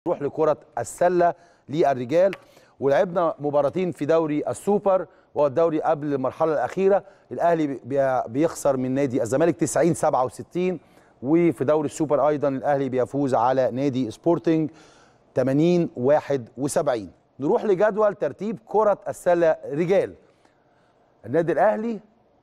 نروح لكرة السلة للرجال ولعبنا مباراتين في دوري السوبر وهو الدوري قبل المرحلة الأخيرة الأهلي بي- بيخسر من نادي الزمالك 90 67 وفي دوري السوبر أيضا الأهلي بيفوز على نادي سبورتنج 80 71 نروح لجدول ترتيب كرة السلة رجال النادي الأهلي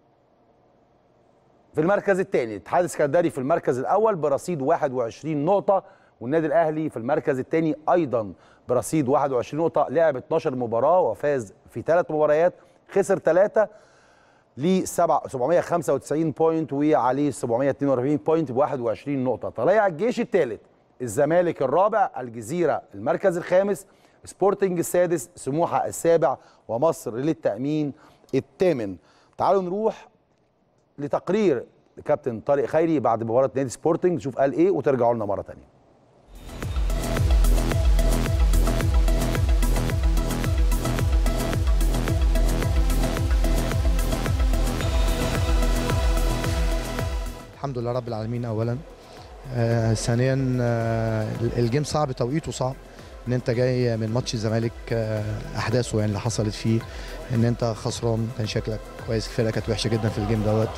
في المركز الثاني الاتحاد السكندري في المركز الاول برصيد 21 نقطه والنادي الاهلي في المركز الثاني ايضا برصيد 21 نقطه لعب 12 مباراه وفاز في ثلاث مباريات خسر ثلاثه ل 795 بوينت وعليه 742 بوينت ب 21 نقطه طلائع الجيش الثالث الزمالك الرابع الجزيره المركز الخامس سبورتنج السادس سموحه السابع ومصر للتامين الثامن تعالوا نروح لتقرير لكابتن طارق خيري بعد مباراه نادي سبورتنج نشوف قال ايه وترجعوا لنا مره ثانيه الحمد لله رب العالمين اولا آه ثانيا آه الجيم صعب توقيته صعب ان انت جاي من ماتش الزمالك آه احداثه يعني اللي حصلت فيه ان انت خسران كان شكلك كويس الفرقه كانت وحشه جدا في الجيم دوت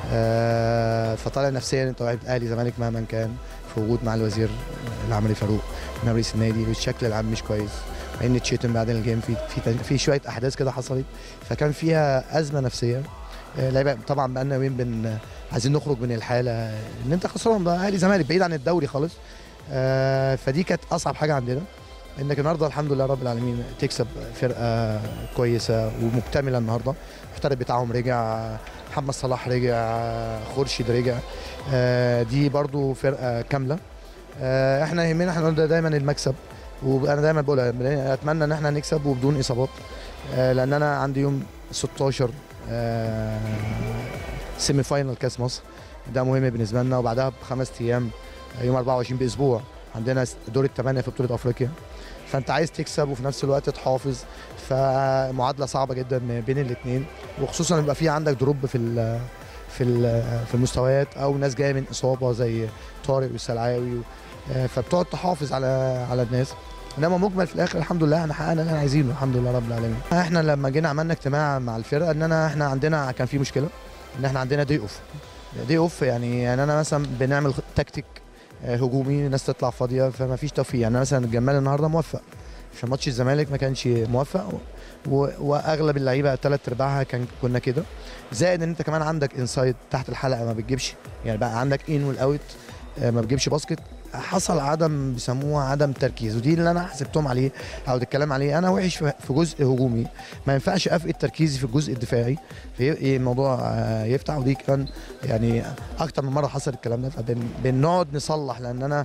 آه فطالع نفسيا انت واحد اهلي زمالك مهما كان في وجود مع الوزير العمري فاروق نائب رئيس النادي والشكل العام مش كويس مع ان تشيتم بعدين الجيم في في في شويه احداث كده حصلت فكان فيها ازمه نفسيه آه، لعيبه طبعا بقالنا يومين بن عايزين نخرج من الحاله ان انت خسران بقى اهلي زمالك بعيد عن الدوري خالص آه فدي كانت اصعب حاجه عندنا انك النهارده الحمد لله رب العالمين تكسب فرقه كويسه ومكتمله النهارده المحترف بتاعهم رجع محمد صلاح رجع خورشيد رجع آه دي برضو فرقه كامله آه احنا يهمنا احنا قلنا دايما المكسب وانا دايما بقول اتمنى ان احنا نكسب وبدون اصابات آه لان انا عندي يوم 16 آه سيمي فاينال كاس مصر ده مهم بالنسبه لنا وبعدها بخمس ايام يوم 24 باسبوع عندنا دور الثمانيه في بطوله افريقيا فانت عايز تكسب وفي نفس الوقت تحافظ فمعادله صعبه جدا ما بين الاثنين وخصوصا يبقى في عندك دروب في ال في ال في المستويات او ناس جايه من اصابه زي طارق والسلعاوي فبتقعد تحافظ على على الناس انما مجمل في الاخر الحمد لله احنا حققنا اللي احنا عايزينه الحمد لله رب العالمين احنا لما جينا عملنا اجتماع مع الفرقه ان انا احنا عندنا كان في مشكله ان احنا عندنا دي اوف دي اوف يعني يعني انا مثلا بنعمل تكتيك آه، هجومي الناس تطلع فاضيه فما فيش توفيق يعني أنا مثلا الجمال النهارده موفق في ماتش الزمالك ما كانش موفق و... واغلب اللعيبه ثلاث ارباعها كان كنا كده زائد ان انت كمان عندك انسايد تحت الحلقه ما بتجيبش يعني بقى عندك ان والاوت آه، ما بتجيبش باسكت حصل عدم بيسموها عدم تركيز ودي اللي انا حسبتهم عليه او الكلام عليه انا وحش في في جزء هجومي ما ينفعش افقد تركيزي في الجزء الدفاعي في الموضوع آه، يفتح ودي كان يعني اكتر من مره حصل الكلام ده فبنقعد نصلح لان انا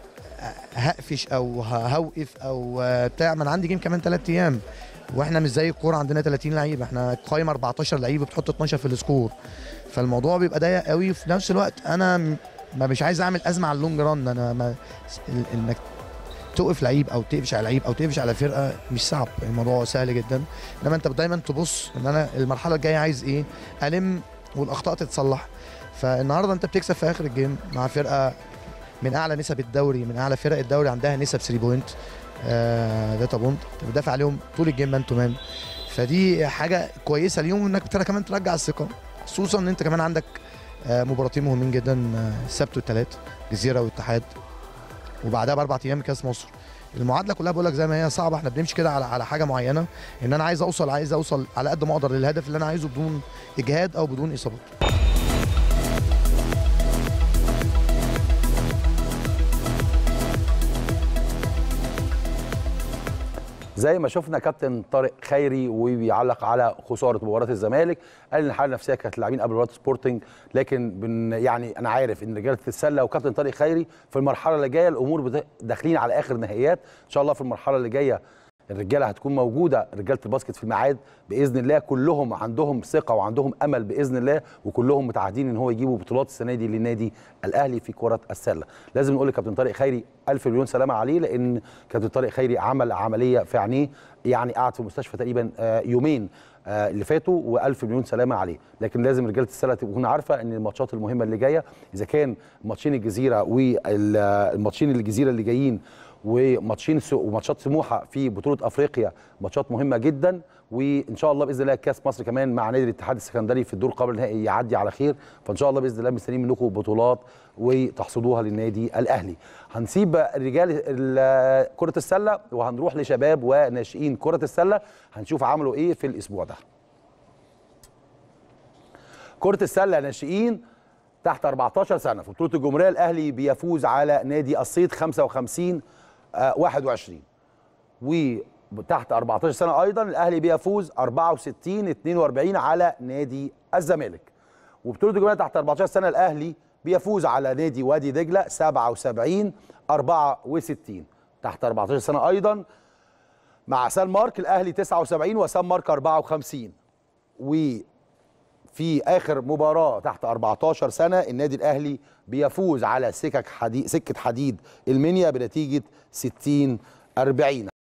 هقفش او هوقف او آه، بتاع ما انا عندي جيم كمان ثلاث ايام واحنا مش زي الكوره عندنا 30 لعيب احنا قايمه 14 لعيب بتحط 12 في السكور فالموضوع بيبقى ضيق قوي وفي نفس الوقت انا م- ما مش عايز اعمل ازمه على اللونج ران انا ما ال- انك توقف لعيب او تقفش على لعيب او تقفش على فرقه مش صعب الموضوع سهل جدا انما انت دايما تبص ان انا المرحله الجايه عايز ايه الم والاخطاء تتصلح فالنهارده انت بتكسب في اخر الجيم مع فرقه من اعلى نسب الدوري من اعلى فرق الدوري عندها نسب 3 بوينت آه داتا بوينت انت بتدافع عليهم طول الجيم مان تو مان فدي حاجه كويسه ليهم انك بترى كمان ترجع الثقه خصوصا ان انت كمان عندك آه مباراتين مهمين جدا آه، السبت والثلاث جزيره والاتحاد وبعدها باربع ايام كاس مصر المعادله كلها بقول لك زي ما هي صعبه احنا بنمشي كده على على حاجه معينه ان انا عايز اوصل عايز اوصل على قد ما اقدر للهدف اللي انا عايزه بدون اجهاد او بدون اصابات زي ما شفنا كابتن طارق خيري وبيعلق على خساره مباراه الزمالك قال ان الحاله النفسيه كانت اللاعبين قبل مباراه سبورتنج لكن بن يعني انا عارف ان رجاله السله وكابتن طارق خيري في المرحله اللي جايه الامور بت- داخلين على اخر نهائيات ان شاء الله في المرحله اللي جايه الرجاله هتكون موجوده رجاله الباسكت في الميعاد باذن الله كلهم عندهم ثقه وعندهم امل باذن الله وكلهم متعهدين ان هو يجيبوا بطولات السنه دي للنادي الاهلي في كره السله لازم نقول لكابتن طارق خيري الف مليون سلامه عليه لان كابتن طارق خيري عمل عمليه في عينيه يعني قعد في المستشفى تقريبا آه، يومين آه، اللي فاتوا والف مليون سلامه عليه لكن لازم رجاله السله تكون عارفه ان الماتشات المهمه اللي جايه اذا كان ماتشين الجزيره والماتشين الجزيره اللي جايين وماتشين س- وماتشات سموحه في بطوله افريقيا ماتشات مهمه جدا وان شاء الله باذن الله كاس مصر كمان مع نادي الاتحاد السكندري في الدور قبل النهائي يعدي على خير فان شاء الله باذن الله مستنيين منكم بطولات وتحصدوها للنادي الاهلي هنسيب رجال ال- كره السله وهنروح لشباب وناشئين كره السله هنشوف عملوا ايه في الاسبوع ده كرة السلة ناشئين تحت 14 سنة في بطولة الجمهورية الأهلي بيفوز على نادي الصيد 55 آه، 21 وتحت 14 سنة أيضا الأهلي بيفوز 64 42 على نادي الزمالك وبطولة الجمهورية تحت 14 سنة الأهلي بيفوز على نادي وادي دجلة 77 64 تحت 14 سنة أيضا مع سان مارك الأهلي 79 وسان مارك 54 و في اخر مباراه تحت 14 سنه النادي الاهلي بيفوز على سكك حديد سكه حديد المنيا بنتيجه 60 40